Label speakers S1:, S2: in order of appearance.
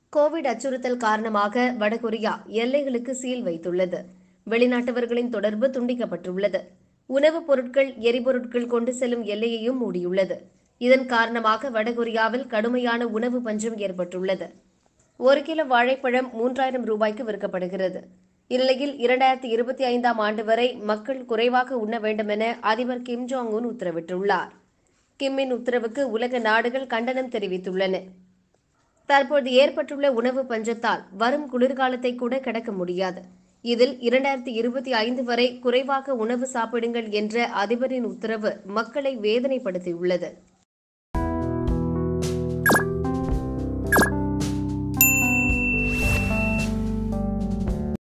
S1: Covid அச்சுறுத்தல் காரணமாக வடகொரியா எல்லைகளுக்கு சீல் வைத்துள்ளது வெளிநாட்டவர்களின் தொடர்பு துண்டிக்கப்பட்டுள்ளது உணவுப் பொருட்கள் எரிபொருட்கள் கொண்டு செல்லும் எல்லையையும் மூடியுள்ளது இதன் காரணமாக வடகொரியாவில் கடுமையான உணவு பஞ்சம் ஏற்பட்டுள்ளது ஒரு கிலோ வாழைப்பழம் மூன்றாயிரம் ரூபாய்க்கு விற்கப்படுகிறது இந்நிலையில் இரண்டாயிரத்தி இருபத்தி ஐந்தாம் ஆண்டு வரை மக்கள் குறைவாக உண்ண வேண்டும் என அதிபர் கிம் ஜாங் உன் உத்தரவிட்டுள்ளார் கிம்மின் உத்தரவுக்கு உலக நாடுகள் கண்டனம் தெரிவித்துள்ளன தற்போது ஏற்பட்டுள்ள உணவு பஞ்சத்தால் வரும் குளிர்காலத்தை கூட கடக்க முடியாது இதில் இரண்டாயிரத்தி இருபத்தி ஐந்து வரை குறைவாக உணவு சாப்பிடுங்கள் என்ற அதிபரின் உத்தரவு மக்களை வேதனைப்படுத்தியுள்ளது